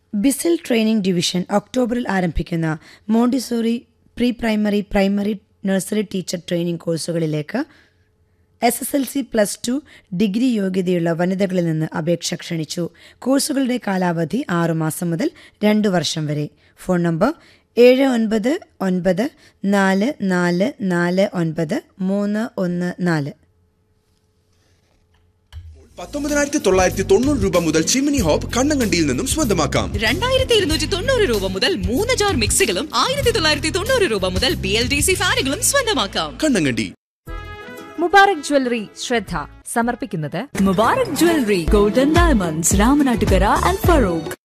ബിസിൽ training division ഒക്ടോബറിൽ ആരംഭിക്കുന്ന Montessori pre primary primary nursery teacher training കോഴ്സുകളിലേക്ക് S S L C plus two degree യോഗ്യതയുള്ള വനിതകളിൽ നിന്ന് അപേക്ഷ ക്ഷണിച്ചു കോഴ്സുകളുടെ കാലാവധി ആറുമാസം മുതൽ രണ്ടു വർഷം വരെ ഫോൺ നമ്പർ ഏഴ് ഒൻപത് ഒൻപത് നാല് നാല് നാല് ഒൻപത് മൂന്ന് ഒന്ന് നാല് പത്തൊമ്പതിനായിരത്തി തൊള്ളായിരത്തി തൊണ്ണൂറ് രൂപ മുതൽ ചിമ്മിനി ഹോപ്പ് കണ്ണങ്കണ്ടിയിൽ നിന്നും സ്വന്തമാക്കാം രണ്ടായിരത്തി ഇരുന്നൂറ്റി തൊണ്ണൂറ് രൂപ മുതൽ മൂന്ന് ജാർ മിക്സികളും ആയിരത്തി തൊള്ളായിരത്തി തൊണ്ണൂറ് രൂപ മുതൽ ബി എൽ ഡി സി ഫാനുകളും സ്വന്തമാക്കാം കണ്ണങ്കണ്ടി മുബാറക് ജ്വല്ലറി ശ്രദ്ധ സമർപ്പിക്കുന്നത് Mubarak Jewelry, Golden Diamonds, Ramanattukara and Farouk.